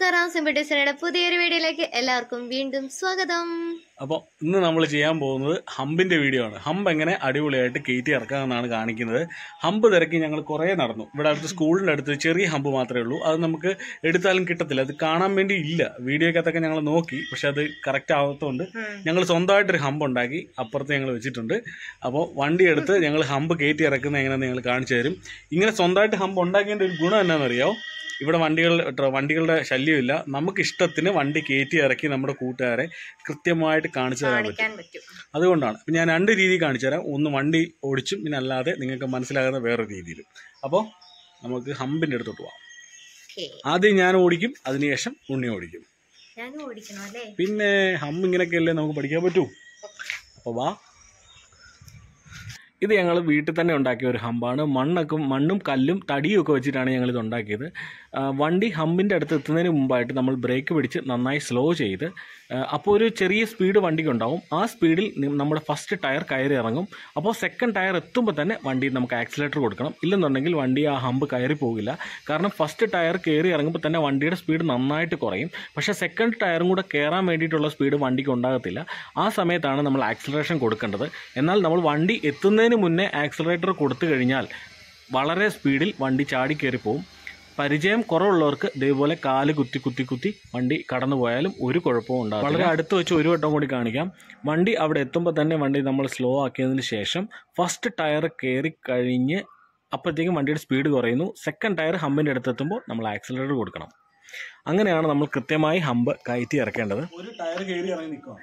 നമസ്കാരം സിമ്പിൾ ഡിസൈനയുടെ പുതിയൊരു വീഡിയോയിലേക്ക് എല്ലാവർക്കും വീണ്ടും സ്വാഗതം അപ്പോൾ ഇന്ന് നമ്മൾ ചെയ്യാൻ പോകുന്നത് ഹമ്പിന്റെ വീഡിയോ ആണ് ഹമ്പ് എങ്ങനെ അടിപൊളിയായിട്ട് കയറ്റി ഇറക്കാമെന്നാണ് കാണിക്കുന്നത് ഹമ്പ് തിരക്കി ഞങ്ങൾ കുറേ നടന്നു ഇവിടെ അടുത്ത് സ്കൂളിന്റെ അടുത്ത് ചെറിയ ഹമ്പ് മാത്രമേ ഉള്ളൂ അത് നമുക്ക് എടുത്താലും കിട്ടത്തില്ല അത് കാണാൻ വേണ്ടി ഇല്ല വീഡിയോക്കകത്തൊക്കെ ഞങ്ങൾ നോക്കി പക്ഷെ അത് കറക്റ്റ് ആവാത്തതുകൊണ്ട് ഞങ്ങൾ സ്വന്തമായിട്ടൊരു ഹമ്പ് ഉണ്ടാക്കി അപ്പുറത്ത് ഞങ്ങൾ വെച്ചിട്ടുണ്ട് അപ്പോൾ വണ്ടി എടുത്ത് ഞങ്ങൾ ഹമ്പ് കയറ്റി ഇറക്കുന്നത് എങ്ങനെയാണെന്ന് ഞങ്ങൾ കാണിച്ചു തരും ഇങ്ങനെ സ്വന്തമായിട്ട് ഹമ്പ് ഉണ്ടാക്കിയതിൻ്റെ ഒരു ഗുണം എന്നാണെന്നറിയോ ഇവിടെ വണ്ടികൾ വണ്ടികളുടെ ശല്യമില്ല നമുക്ക് ഇഷ്ടത്തിന് വണ്ടി കയറ്റി ഇറക്കി നമ്മുടെ കൂട്ടുകാരെ കൃത്യമായിട്ട് കാണിച്ചു തരാൻ പറ്റും കാണിക്കാൻ പറ്റും അതുകൊണ്ടാണ് ഇപ്പം ഞാൻ രണ്ട് രീതി കാണിച്ചു തരാം ഒന്ന് വണ്ടി ഓടിച്ചും പിന്നെ അല്ലാതെ നിങ്ങൾക്ക് മനസ്സിലാകുന്ന വേറൊരു രീതിയിലും അപ്പോൾ നമുക്ക് ഹമ്പിൻ്റെ അടുത്തോട്ട് പോവാം ഓക്കേ ആദ്യം ഞാൻ ഓടിക്കും അതിനുശേഷം ഉണ്ണി ഓടിക്കും ഞാൻ ഓടിക്കണം അല്ലേ പിന്നെ ഹമ്പ് ഇങ്ങനെയൊക്കെയല്ലേ നമുക്ക് പഠിക്കാൻ പറ്റൂ അപ്പോൾ വാ ഇത് ഞങ്ങൾ വീട്ടിൽ തന്നെ ഉണ്ടാക്കിയ ഒരു ഹമ്പാണ് മണ്ണൊക്കെ മണ്ണും കല്ലും തടിയും ഒക്കെ വെച്ചിട്ടാണ് ഞങ്ങൾ ഇത് ഉണ്ടാക്കിയത് ആ, വണ്ടി ഹമ്പിൻ്റെ അടുത്ത് എത്തുന്നതിന് മുമ്പായിട്ട് നമ്മൾ ബ്രേക്ക് പിടിച്ച് നന്നായി സ്ലോ ചെയ്ത് ആ, അപ്പോൾ ഒരു ചെറിയ സ്പീഡ് വണ്ടിക്ക് ഉണ്ടാവും ആ സ്പീഡിൽ നി- നമ്മുടെ ഫസ്റ്റ് ടയർ കയറി ഇറങ്ങും അപ്പോൾ സെക്കൻഡ് ടയർ എത്തുമ്പോൾ തന്നെ വണ്ടി നമുക്ക് ആക്സിലേറ്റർ കൊടുക്കണം ഇല്ലെന്നുണ്ടെങ്കിൽ വണ്ടി ആ ഹമ്പ് കയറി പോകില്ല കാരണം ഫസ്റ്റ് ടയർ കയറി ഇറങ്ങുമ്പോൾ തന്നെ വണ്ടിയുടെ സ്പീഡ് നന്നായിട്ട് കുറയും പക്ഷേ സെക്കൻഡ് ടയറും കൂടെ കയറാൻ വേണ്ടിയിട്ടുള്ള സ്പീഡ് വണ്ടിക്ക് ഉണ്ടാകത്തില്ല ആ സമയത്താണ് നമ്മൾ ആക്സിലറേഷൻ കൊടുക്കേണ്ടത് എന്നാൽ നമ്മൾ വണ്ടി എത്തുന്നതിന് മുന്നേ ആക്സിലറേറ്റർ കൊടുത്തു കഴിഞ്ഞാൽ വളരെ സ്പീഡിൽ വണ്ടി ചാടി കയറി പോകും പരിചയം കുറവുള്ളവർക്ക് ഇതേപോലെ കാല് കുത്തി കുത്തി കുത്തി വണ്ടി കടന്നു പോയാലും ഒരു കുഴപ്പവും ഉണ്ടാകും വളരെ അടുത്ത് വെച്ച് ഒരു വട്ടം കൂടി കാണിക്കാം വണ്ടി അവിടെ എത്തുമ്പോൾ തന്നെ വണ്ടി നമ്മൾ സ്ലോ ആക്കിയതിന് ശേഷം ഫസ്റ്റ് ടയർ കയറി കഴിഞ്ഞ് അപ്പോഴത്തേക്കും വണ്ടിയുടെ സ്പീഡ് കുറയുന്നു സെക്കൻഡ് ടയർ ഹമ്പിൻ്റെ അടുത്ത് എത്തുമ്പോൾ നമ്മൾ ആക്സിലറേറ്റർ കൊടുക്കണം അങ്ങനെയാണ് നമ്മൾ കൃത്യമായി ഹമ്പ് കയറ്റി ഇറക്കേണ്ടത് ഒരു ടയർ കയറി ഇറങ്ങി നിൽക്കുക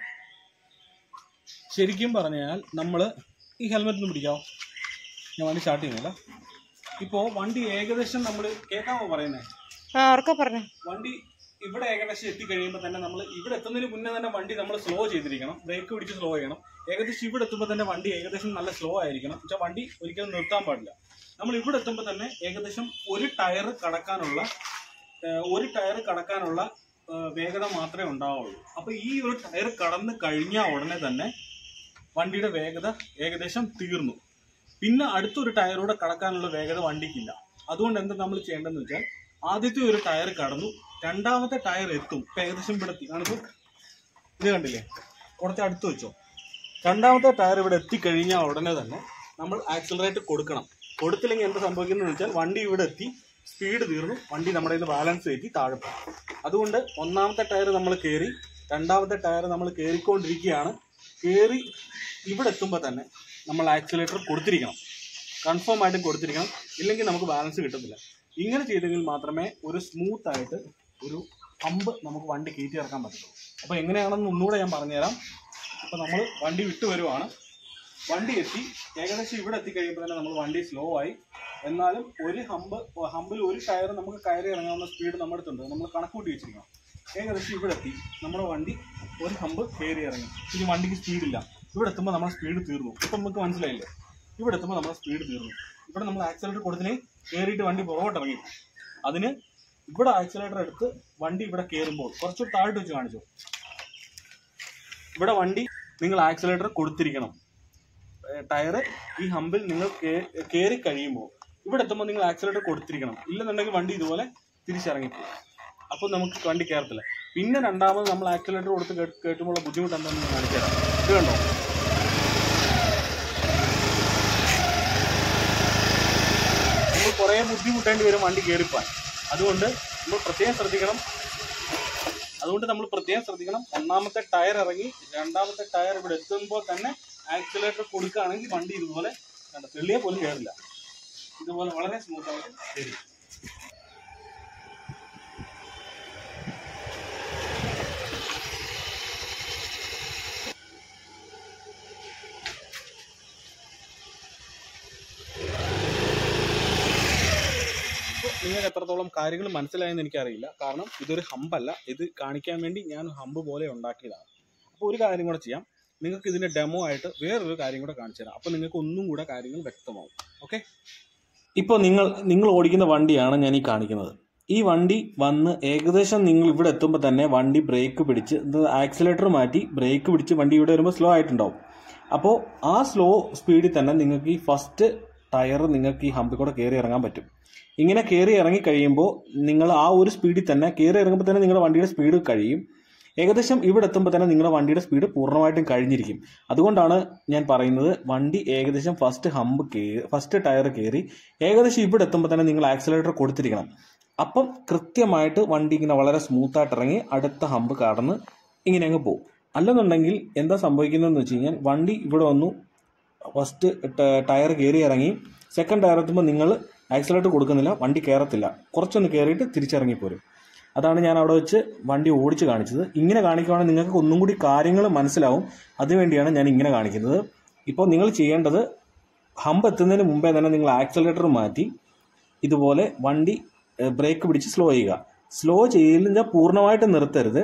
ശരിക്കും പറഞ്ഞാൽ നമ്മൾ ഈ ഹെൽമെറ്റ് ഒന്ന് പിടിക്കാമോ ഞാൻ വണ്ടി സ്റ്റാർട്ട് ചെയ്യുന്നില്ല ഇപ്പോൾ വണ്ടി ഏകദേശം നമ്മൾ കേൾക്കാമോ പറയുന്നത് ആ ഉറക്കെ പറഞ്ഞു വണ്ടി ഇവിടെ ഏകദേശം എത്തിക്കഴിയുമ്പോൾ തന്നെ നമ്മൾ ഇവിടെ എത്തുന്നതിന് മുന്നേ തന്നെ വണ്ടി നമ്മൾ സ്ലോ ചെയ്തിരിക്കണം ബ്രേക്ക് പിടിച്ച് സ്ലോ ചെയ്യണം ഏകദേശം ഇവിടെ എത്തുമ്പോൾ തന്നെ വണ്ടി ഏകദേശം നല്ല സ്ലോ ആയിരിക്കണം വെച്ചാൽ വണ്ടി ഒരിക്കലും നിർത്താൻ പാടില്ല നമ്മൾ ഇവിടെ എത്തുമ്പോൾ തന്നെ ഏകദേശം ഒരു ടയർ കടക്കാനുള്ള ഏഹ്, ഒരു ടയർ കടക്കാനുള്ള ഏഹ്, വേഗത മാത്രമേ ഉണ്ടാവുള്ളൂ അപ്പോൾ ഈ ഒരു ടയർ കടന്ന് കഴിഞ്ഞാൽ ഉടനെ തന്നെ വണ്ടിയുടെ വേഗത ഏകദേശം തീർന്നു പിന്നെ അടുത്തൊരു ടയറൂടെ കടക്കാനുള്ള വേഗത വണ്ടിക്കില്ല അതുകൊണ്ട് എന്താ നമ്മൾ ചെയ്യേണ്ടതെന്ന് വെച്ചാൽ ആദ്യത്തെ ഒരു ടയർ കടന്നു രണ്ടാമത്തെ ടയർ എത്തും ഇപ്പൊ ഏകദേശം ഇവിടെ എത്തി കാണിച്ചു ഇത് കണ്ടില്ലേ കുറച്ച് അടുത്ത് വെച്ചോ രണ്ടാമത്തെ ടയർ ഇവിടെ എത്തിക്കഴിഞ്ഞാൽ ഉടനെ തന്നെ നമ്മൾ ആക്സിലറേറ്റ് കൊടുക്കണം കൊടുത്തില്ലെങ്കിൽ എന്താ സംഭവിക്കുന്നത് വെച്ചാൽ വണ്ടി ഇവിടെ എത്തി സ്പീഡ് തീർന്നു വണ്ടി നമ്മുടെ കയ്യിൽ ബാലൻസ് കയറ്റി താഴെ പോകും അതുകൊണ്ട് ഒന്നാമത്തെ ടയർ നമ്മൾ കയറി രണ്ടാമത്തെ ടയർ നമ്മൾ കയറിക്കൊണ്ടിരിക്കുകയാണ് കയറി ഇവിടെ എത്തുമ്പോൾ തന്നെ നമ്മൾ ആക്സിലേറ്റർ കൊടുത്തിരിക്കണം കൺഫേം ആയിട്ടും കൊടുത്തിരിക്കണം ഇല്ലെങ്കിൽ നമുക്ക് ബാലൻസ് കിട്ടത്തില്ല ഇങ്ങനെ ചെയ്തെങ്കിൽ മാത്രമേ ഒരു സ്മൂത്ത് ആയിട്ട് ഒരു പമ്പ് നമുക്ക് വണ്ടി കയറ്റി ഇറക്കാൻ പറ്റുള്ളൂ അപ്പോൾ എങ്ങനെയാണെന്ന് ഒന്നുകൂടെ ഞാൻ പറഞ്ഞുതരാം അപ്പോൾ നമ്മൾ വണ്ടി വിട്ടു വരുവാണ് വണ്ടി എത്തി ഏകദേശം ഇവിടെ എത്തിക്കഴിയുമ്പോൾ തന്നെ നമ്മൾ വണ്ടി സ്ലോ ആയി എന്നാലും ഒരു ഹമ്പ് ഹമ്പിൽ ഒരു ടയർ നമുക്ക് കയറി ഇറങ്ങാവുന്ന സ്പീഡ് നമ്മുടെ അടുത്തുണ്ട് നമ്മൾ കണക്കൂട്ടി വെച്ചിരിക്കണം ഏകദേശം ഇവിടെ എത്തി നമ്മുടെ വണ്ടി ഒരു ഹമ്പ് കയറി ഇറങ്ങി ഇനി വണ്ടിക്ക് സ്പീഡില്ല ഇവിടെ എത്തുമ്പോൾ നമ്മുടെ സ്പീഡ് തീർന്നു ഇപ്പം നമുക്ക് മനസ്സിലായില്ലേ ഇവിടെ എത്തുമ്പോൾ നമ്മുടെ സ്പീഡ് തീർന്നു ഇവിടെ നമ്മൾ ആക്സിലേറ്റർ കൊടുത്തിനെ കയറിയിട്ട് വണ്ടി പുറകോട്ട് ഇറങ്ങി അതിന് ഇവിടെ ആക്സിലേറ്റർ എടുത്ത് വണ്ടി ഇവിടെ കയറുമ്പോൾ കുറച്ചുകൂടി താഴോട്ട് വെച്ച് കാണിച്ചു ഇവിടെ വണ്ടി നിങ്ങൾ ആക്സിലേറ്റർ കൊടുത്തിരിക്കണം ടയർ ഈ ഹമ്പിൽ നിങ്ങൾ കയറി കഴിയുമ്പോൾ ഇവിടെ എത്തുമ്പോൾ നിങ്ങൾ ആക്സിലേറ്റർ കൊടുത്തിരിക്കണം ഇല്ലെന്നുണ്ടെങ്കിൽ വണ്ടി ഇതുപോലെ തിരിച്ചിറങ്ങിപ്പോകും അപ്പോൾ നമുക്ക് വണ്ടി കയറത്തില്ല പിന്നെ രണ്ടാമത് നമ്മൾ ആക്സിലേറ്റർ കൊടുത്ത് കേ- കയറ്റുമ്പോഴുള്ള ബുദ്ധിമുട്ട് എന്താണെന്ന് ഞാൻ കാണിച്ചു തരാം ഇത് കണ്ടോ നമ്മൾ കുറേ ബുദ്ധിമുട്ടേണ്ടി വരും വണ്ടി കയറിപ്പോൻ അതുകൊണ്ട് നമ്മൾ പ്രത്യേകം ശ്രദ്ധിക്കണം അതുകൊണ്ട് നമ്മൾ പ്രത്യേകം ശ്രദ്ധിക്കണം ഒന്നാമത്തെ ടയർ ഇറങ്ങി രണ്ടാമത്തെ ടയർ ഇവിടെ എത്തുമ്പോൾ തന്നെ ആക്സിലേറ്റർ കൊടുക്കുകയാണെങ്കിൽ വണ്ടി ഇതുപോലെ കണ്ടോ, തെള്ളിയെ പോലും കയറില്ല ഇതുപോലെ വളരെ സ്മൂത്ത് ആയിട്ട് കയറി ഇപ്പോൾ നിങ്ങൾക്ക് എത്രത്തോളം കാര്യങ്ങൾ മനസ്സിലായെന്ന് എനിക്കറിയില്ല കാരണം ഇതൊരു ഹമ്പല്ല ഇത് കാണിക്കാൻ വേണ്ടി ഞാൻ ഹമ്പ് പോലെ ഉണ്ടാക്കിയതാണ് അപ്പോൾ ഒരു കാര്യം കൂടെ ചെയ്യാം നിങ്ങൾക്ക് ഇതിൻ്റെ ഡെമോ ആയിട്ട് വേറൊരു കാര്യം കൂടെ കാണിച്ചു തരാം അപ്പോൾ നിങ്ങൾക്ക് ഒന്നും കൂടെ കാര്യങ്ങൾ വ്യക്തമാവും ഓക്കെ ഇപ്പോൾ നിങ്ങൾ നിങ്ങൾ ഓടിക്കുന്ന വണ്ടിയാണ് ഞാൻ ഈ കാണിക്കുന്നത് ഈ വണ്ടി വന്ന് ഏകദേശം നിങ്ങൾ ഇവിടെ എത്തുമ്പോൾ തന്നെ വണ്ടി ബ്രേക്ക് പിടിച്ച് ആക്സിലേറ്റർ മാറ്റി ബ്രേക്ക് പിടിച്ച് വണ്ടി ഇവിടെ വരുമ്പോൾ സ്ലോ ആയിട്ടുണ്ടാവും അപ്പോൾ ആ സ്ലോ സ്പീഡിൽ തന്നെ നിങ്ങൾക്ക് ഈ ഫസ്റ്റ് ടയർ നിങ്ങൾക്ക് ഈ ഹമ്പിൽ കൂടെ കയറി ഇറങ്ങാൻ പറ്റും ഇങ്ങനെ കയറി ഇറങ്ങി കഴിയുമ്പോൾ നിങ്ങൾ ആ ഒരു സ്പീഡിൽ തന്നെ കയറി ഇറങ്ങുമ്പോൾ തന്നെ നിങ്ങളുടെ വണ്ടിയുടെ സ്പീഡ് കഴിയും ഏകദേശം ഇവിടെ എത്തുമ്പോൾ തന്നെ നിങ്ങളുടെ വണ്ടിയുടെ സ്പീഡ് പൂർണ്ണമായിട്ടും കഴിഞ്ഞിരിക്കും അതുകൊണ്ടാണ് ഞാൻ പറയുന്നത് വണ്ടി ഏകദേശം ഫസ്റ്റ് ഹമ്പ് കയറി ഫസ്റ്റ് ടയർ കയറി ഏകദേശം ഇവിടെ എത്തുമ്പോൾ തന്നെ നിങ്ങൾ ആക്സിലേറ്റർ കൊടുത്തിരിക്കണം അപ്പം കൃത്യമായിട്ട് വണ്ടി ഇങ്ങനെ വളരെ സ്മൂത്തായിട്ട് ഇറങ്ങി അടുത്ത ഹമ്പ് കടന്ന് ഇങ്ങനെ അങ്ങ് പോകും അല്ലെന്നുണ്ടെങ്കിൽ എന്താ സംഭവിക്കുന്നതെന്ന് വെച്ച് കഴിഞ്ഞാൽ വണ്ടി ഇവിടെ വന്നു ഫസ്റ്റ് ടയർ കയറി ഇറങ്ങി സെക്കൻഡ് ടയർ എത്തുമ്പോൾ നിങ്ങൾ ആക്സിലേറ്റർ കൊടുക്കുന്നില്ല വണ്ടി കയറത്തില്ല കുറച്ചൊന്ന് കയറിയിട്ട് തിരിച്ചിറങ്ങിപ്പോരും അതാണ് ഞാൻ അവിടെ വെച്ച് വണ്ടി ഓടിച്ച് കാണിച്ചത് ഇങ്ങനെ കാണിക്കുവാണെങ്കിൽ നിങ്ങൾക്ക് ഒന്നും കൂടി കാര്യങ്ങൾ മനസ്സിലാവും അതിനുവേണ്ടിയാണ് ഞാൻ ഇങ്ങനെ കാണിക്കുന്നത് ഇപ്പോൾ നിങ്ങൾ ചെയ്യേണ്ടത് ഹമ്പ് എത്തുന്നതിന് മുമ്പേ തന്നെ നിങ്ങൾ ആക്സിലേറ്റർ മാറ്റി ഇതുപോലെ വണ്ടി ബ്രേക്ക് പിടിച്ച് സ്ലോ ചെയ്യുക സ്ലോ ചെയ്യില്ല പൂർണ്ണമായിട്ട് നിർത്തരുത്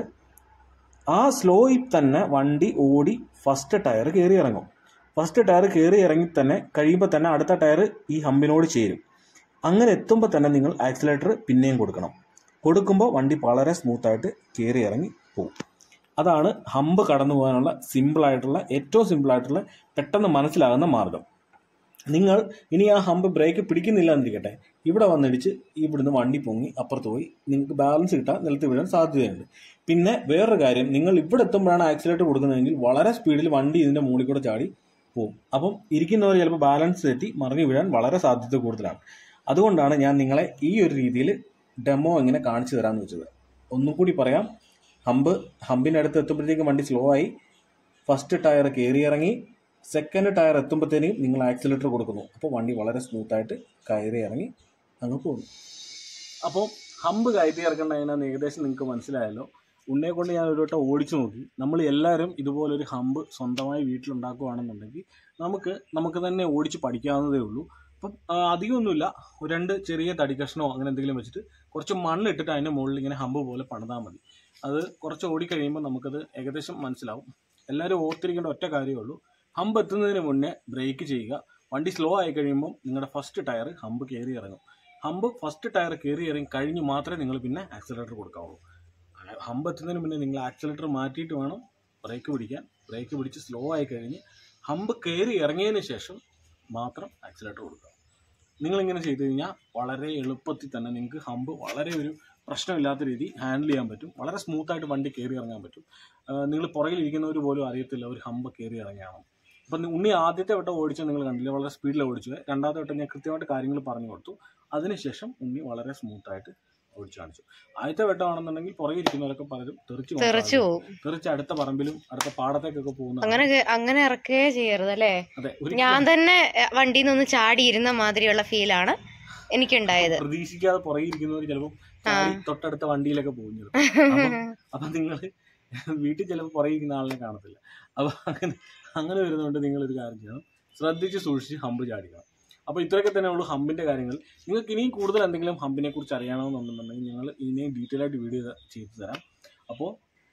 ആ സ്ലോയിൽ തന്നെ വണ്ടി ഓടി ഫസ്റ്റ് ടയർ കയറി ഇറങ്ങും ഫസ്റ്റ് ടയർ കയറി ഇറങ്ങി തന്നെ കഴിയുമ്പോൾ തന്നെ അടുത്ത ടയർ ഈ ഹമ്പിനോട് ചേരും അങ്ങനെ എത്തുമ്പോൾ തന്നെ നിങ്ങൾ ആക്സിലേറ്റർ പിന്നെയും കൊടുക്കണം കൊടുക്കുമ്പോൾ വണ്ടി വളരെ സ്മൂത്തായിട്ട് കയറി ഇറങ്ങി പോകും അതാണ് ഹമ്പ് കടന്നു പോകാനുള്ള സിമ്പിളായിട്ടുള്ള ഏറ്റവും സിമ്പിളായിട്ടുള്ള പെട്ടെന്ന് മനസ്സിലാകുന്ന മാർഗം നിങ്ങൾ ഇനി ആ ഹമ്പ് ബ്രേക്ക് പിടിക്കുന്നില്ല എന്നിരിക്കട്ടെ ഇവിടെ വന്നിടിച്ച് ഇവിടുന്ന് വണ്ടി പൊങ്ങി അപ്പുറത്ത് പോയി നിങ്ങൾക്ക് ബാലൻസ് കിട്ടാൻ നിലത്ത് വീഴാൻ സാധ്യതയുണ്ട് പിന്നെ വേറൊരു കാര്യം നിങ്ങൾ ഇവിടെ എത്തുമ്പോഴാണ് ആക്സിലേറ്റർ കൊടുക്കുന്നതെങ്കിൽ വളരെ സ്പീഡിൽ വണ്ടി ഇതിൻ്റെ മുകളിൽ കൂടെ ചാടി പോകും അപ്പം ഇരിക്കുന്നവർ ചിലപ്പോൾ ബാലൻസ് തെറ്റി മറിഞ്ഞു വീഴാൻ വളരെ സാധ്യത കൂടുതലാണ് അതുകൊണ്ടാണ് ഞാൻ നിങ്ങളെ ഈ ഒരു രീതിയിൽ ഡെമോ എങ്ങനെ കാണിച്ചു തരാമെന്ന് വെച്ചത് ഒന്നും കൂടി പറയാം ഹമ്പ് ഹമ്പിൻ്റെ അടുത്ത് എത്തുമ്പോഴത്തേക്കും വണ്ടി സ്ലോ ആയി ഫസ്റ്റ് ടയർ കയറി ഇറങ്ങി സെക്കൻഡ് ടയർ എത്തുമ്പോഴത്തേനും നിങ്ങൾ ആക്സിലേറ്റർ കൊടുക്കുന്നു അപ്പോൾ വണ്ടി വളരെ സ്മൂത്തായിട്ട് കയറി ഇറങ്ങി അങ്ങ് പോകുന്നു അപ്പോൾ ഹമ്പ് കയറ്റി ഇറക്കേണ്ടതിനാന്ന് ഏകദേശം നിങ്ങൾക്ക് മനസ്സിലായല്ലോ ഉണ്ണയെ കൊണ്ട് ഞാൻ ഒരു വട്ടം ഓടിച്ചു നോക്കി നമ്മൾ എല്ലാവരും ഇതുപോലൊരു ഹമ്പ് സ്വന്തമായി വീട്ടിലുണ്ടാക്കുകയാണെന്നുണ്ടെങ്കിൽ നമുക്ക് നമുക്ക് തന്നെ ഓടിച്ച് പഠിക്കാവുന്നതേ ഉള്ളൂ അപ്പം ആ, അധികമൊന്നുമില്ല ഒരു രണ്ട് ചെറിയ തടി കഷ്ണമോ അങ്ങനെ എന്തെങ്കിലും വെച്ചിട്ട് കുറച്ച് മണ്ണിട്ടിട്ട് അതിൻ്റെ മുകളിൽ ഇങ്ങനെ ഹമ്പ് പോലെ പണിതാൽ മതി അത് കുറച്ച് ഓടിക്കഴിയുമ്പോൾ നമുക്കത് ഏകദേശം മനസ്സിലാവും എല്ലാവരും ഓർത്തിരിക്കേണ്ട ഒറ്റ കാര്യമേ ഉള്ളൂ ഹമ്പ് എത്തുന്നതിന് മുന്നേ ബ്രേക്ക് ചെയ്യുക വണ്ടി സ്ലോ ആയി കഴിയുമ്പോൾ നിങ്ങളുടെ ഫസ്റ്റ് ടയർ ഹമ്പ് കയറി ഇറങ്ങും ഹമ്പ് ഫസ്റ്റ് ടയർ കയറി ഇറങ്ങി കഴിഞ്ഞ് മാത്രമേ നിങ്ങൾ പിന്നെ ആക്സിലേറ്റർ കൊടുക്കാവുള്ളൂ ആ ഹമ്പ് എത്തുന്നതിന് മുന്നേ നിങ്ങൾ ആക്സിലേറ്റർ മാറ്റിയിട്ട് വേണം ബ്രേക്ക് പിടിക്കാൻ ബ്രേക്ക് പിടിച്ച് സ്ലോ ആയി കഴിഞ്ഞ് ഹമ്പ് കയറി ഇറങ്ങിയതിന് ശേഷം മാത്രം ആക്സിലേറ്റർ കൊടുക്കുക നിങ്ങളിങ്ങനെ ചെയ്തു കഴിഞ്ഞാൽ വളരെ എളുപ്പത്തിൽ തന്നെ നിങ്ങൾക്ക് ഹമ്പ് വളരെ ഒരു പ്രശ്നമില്ലാത്ത രീതി ഹാൻഡിൽ ചെയ്യാൻ പറ്റും വളരെ സ്മൂത്തായിട്ട് വണ്ടി കയറി ഇറങ്ങാൻ പറ്റും നിങ്ങൾ പുറകിലിരിക്കുന്നവർ പോലും അറിയത്തില്ല ഒരു ഹമ്പ് കയറി ഇറങ്ങിയാണ് അപ്പം ഉണ്ണി ആദ്യത്തെ വട്ടം ഓടിച്ചത് നിങ്ങൾ കണ്ടില്ല വളരെ സ്പീഡിൽ ഓടിച്ചത് രണ്ടാമത്തെ വട്ടം ഞാൻ കൃത്യമായിട്ട് കാര്യങ്ങൾ പറഞ്ഞു കൊടുത്തു അതിനുശേഷം ഉണ്ണി വളരെ സ്മൂത്തായിട്ട് ഓടിച്ചു കാണിച്ചു ആദ്യത്തെ വട്ടമാണെന്നുണ്ടെങ്കിൽ പുറകെ ഇരിക്കുന്നവരൊക്കെ പലരും തെറിച്ച് പോകും. തെറിച്ചു പോകും തെറിച്ച് അടുത്ത പറമ്പിലും അടുത്ത പാടത്തേക്കൊക്കെ പോകുന്ന അങ്ങനെ കേ- അങ്ങനെ ഇറക്കേ ചെയ്യരുത് അല്ലേ അതെ ഞാൻ ഒരിക്കലും തന്നെ വണ്ടിയിൽ നിന്ന് ചാടി ഇരുന്ന മാതിരിയുള്ള ഫീലാണ് എനിക്കുണ്ടായത് പ്രതീക്ഷിക്കാതെ പുറകെ ഇരിക്കുന്നവർ ചിലപ്പോൾ ചാടി തൊട്ടടുത്ത വണ്ടിയിലൊക്കെ പോകും ചിലപ്പോൾ അപ്പം അപ്പം നിങ്ങൾ വീട്ടിൽ ചിലപ്പോൾ പുറകെ ഇരിക്കുന്ന ആളിനെ കാണത്തില്ല അപ്പോൾ അങ്ങനെ അങ്ങനെ വരുന്നതുകൊണ്ട് നിങ്ങളൊരു കാര്യം ചെയ്യണം ശ്രദ്ധിച്ച് സൂക്ഷിച്ച് ഹമ്പ് ചാടിക്കണം അപ്പോൾ ഇത്രയൊക്കെ തന്നെ ഉള്ളൂ ഹമ്പിൻ്റെ കാര്യങ്ങൾ നിങ്ങൾക്ക് ഇനിയും കൂടുതൽ എന്തെങ്കിലും ഹമ്പിനെ കുറിച്ച് അറിയണമെന്നുണ്ടെന്നുണ്ടെങ്കിൽ ഞങ്ങൾ ഇനിയും ഡീറ്റെയിൽ ആയിട്ട് വീഡിയോ ചെയ്തു തരാം അപ്പോൾ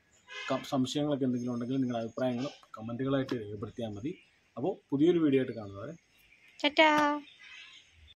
ക- സംശയങ്ങളൊക്കെ എന്തെങ്കിലും ഉണ്ടെങ്കിൽ നിങ്ങളുടെ അഭിപ്രായങ്ങൾ കമൻറ്റുകളായിട്ട് രേഖപ്പെടുത്തിയാൽ മതി അപ്പോൾ പുതിയൊരു വീഡിയോ ആയിട്ട് കാണുന്നവരെ ചറ്റാ